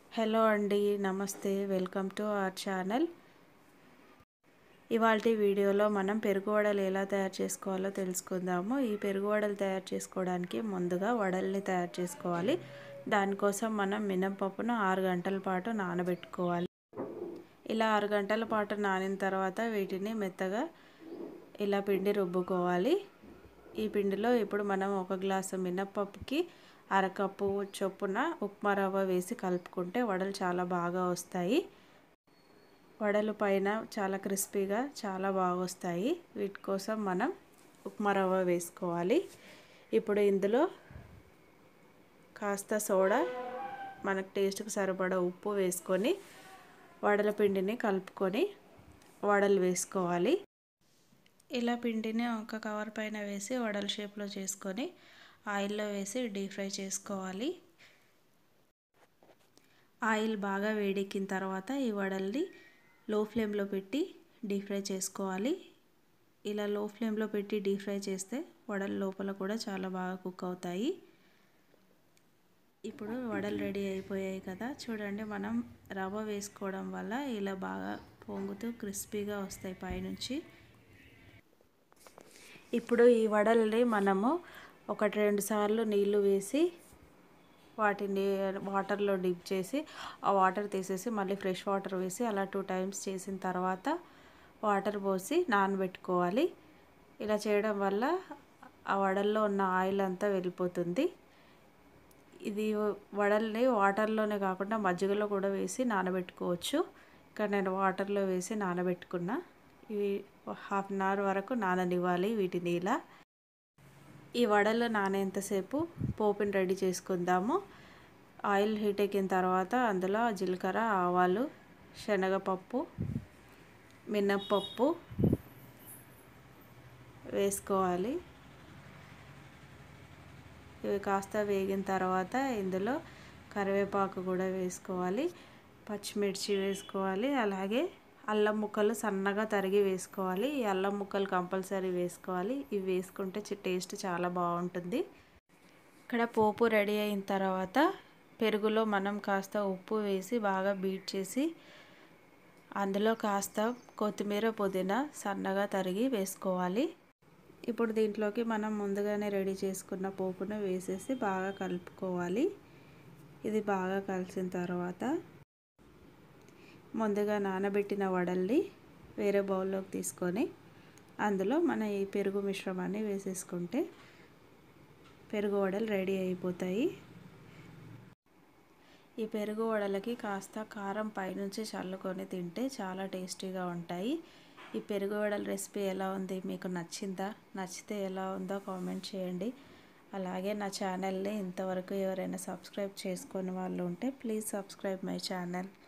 hello అండి నమస్తే welcome to our channel ఇవాళ వీడియోలో మనం పెరుగు వడలు ఎలా తయారు చేసుకోవాలో తెలుసుకుందాము ఈ పెరుగు వడలు తయారు చేసుకోవడానికి ముందుగా వడల్ని తయారు చేసుకోవాలి దానికోసం మనం మినపప్పును ఆరు గంటల పాటు నానబెట్టుకోవాలి ఇలా ఆరు గంటల పాటు నానిన తర్వాత వీటిని మెత్తగా ఇలా పిండి రుబ్బుకోవాలి ఈ పిండిలో ఇప్పుడు మనం ఒక గ్లాసు మినప్పప్పుకి అరకప్పు చొప్పున ఉప్మా రవ్వ వేసి కలుపుకుంటే వడలు చాలా బాగా వస్తాయి వడలు పైన చాలా క్రిస్పీగా చాలా బాగా వస్తాయి వీటి కోసం మనం ఉప్మా రవ్వ వేసుకోవాలి ఇప్పుడు ఇందులో కాస్త సోడా మనకు టేస్ట్కి సరిపడా ఉప్పు వేసుకొని వడల పిండిని కలుపుకొని వడలు వేసుకోవాలి ఇలా పిండిని ఒక కవర్ పైన వేసి వడల షేప్లో చేసుకొని ఆయిల్లో వేసి డీప్ ఫ్రై చేసుకోవాలి ఆయిల్ బాగా వేడెక్కిన తర్వాత ఈ వడల్ని లో ఫ్లేమ్లో పెట్టి డీప్ ఫ్రై చేసుకోవాలి ఇలా లో ఫ్లేమ్లో పెట్టి డీప్ ఫ్రై చేస్తే వడల లోపల కూడా చాలా బాగా కుక్ అవుతాయి ఇప్పుడు వడలు రెడీ అయిపోయాయి కదా చూడండి మనం రవ్వ వేసుకోవడం వల్ల ఇలా బాగా పొంగుతూ క్రిస్పీగా వస్తాయి పైనుంచి ఇప్పుడు ఈ వడల్ని మనము ఒకటి రెండు సార్లు నీళ్లు వేసి వాటిని వాటర్లో డిప్ చేసి ఆ వాటర్ తీసేసి మళ్ళీ ఫ్రెష్ వాటర్ వేసి అలా టూ టైమ్స్ చేసిన తర్వాత వాటర్ పోసి నానబెట్టుకోవాలి ఇలా చేయడం వల్ల ఆ వడల్లో ఉన్న ఆయిల్ అంతా వెళ్ళిపోతుంది ఇది వడల్ని వాటర్లోనే కాకుండా మజ్జిగలో కూడా వేసి నానబెట్టుకోవచ్చు ఇక్కడ నేను వాటర్లో వేసి నానబెట్టుకున్నా ఇవి హాఫ్ అన్ అవర్ వరకు నాననివ్వాలి వీటిని ఇలా ఈ వడలు నానేంతసేపు పోపుని రెడీ చేసుకుందాము ఆయిల్ హీట్ ఎక్కిన తర్వాత అందులో జీలకర్ర ఆవాలు శనగపప్పు మినప్పప్పు వేసుకోవాలి ఇవి కాస్త వేగిన తర్వాత ఇందులో కరివేపాకు కూడా వేసుకోవాలి పచ్చిమిర్చి వేసుకోవాలి అలాగే అల్లం ముక్కలు సన్నగా తరిగి వేసుకోవాలి ఈ అల్లం ముక్కలు కంపల్సరీ వేసుకోవాలి ఇవి వేసుకుంటే టేస్ట్ చాలా బాగుంటుంది ఇక్కడ పోపు రెడీ అయిన తర్వాత పెరుగులో మనం కాస్త ఉప్పు వేసి బాగా బీట్ చేసి అందులో కాస్త కొత్తిమీర పుదీనా సన్నగా తరిగి వేసుకోవాలి ఇప్పుడు దీంట్లోకి మనం ముందుగానే రెడీ చేసుకున్న పోపును వేసేసి బాగా కలుపుకోవాలి ఇది బాగా కలిసిన తర్వాత ముందుగా నానబెట్టిన వడల్ని వేరే బౌల్లోకి తీసుకొని అందులో మన ఈ పెరుగు మిశ్రమాన్ని వేసేసుకుంటే పెరుగు వడలు రెడీ అయిపోతాయి ఈ పెరుగు వడలకి కాస్త కారం పైనుంచి చల్లుకొని తింటే చాలా టేస్టీగా ఉంటాయి ఈ పెరుగు వడల రెసిపీ ఎలా ఉంది మీకు నచ్చిందా నచ్చితే ఎలా ఉందో కామెంట్ చేయండి అలాగే నా ఛానల్ని ఇంతవరకు ఎవరైనా సబ్స్క్రైబ్ చేసుకొని వాళ్ళు ఉంటే ప్లీజ్ సబ్స్క్రైబ్ మై ఛానల్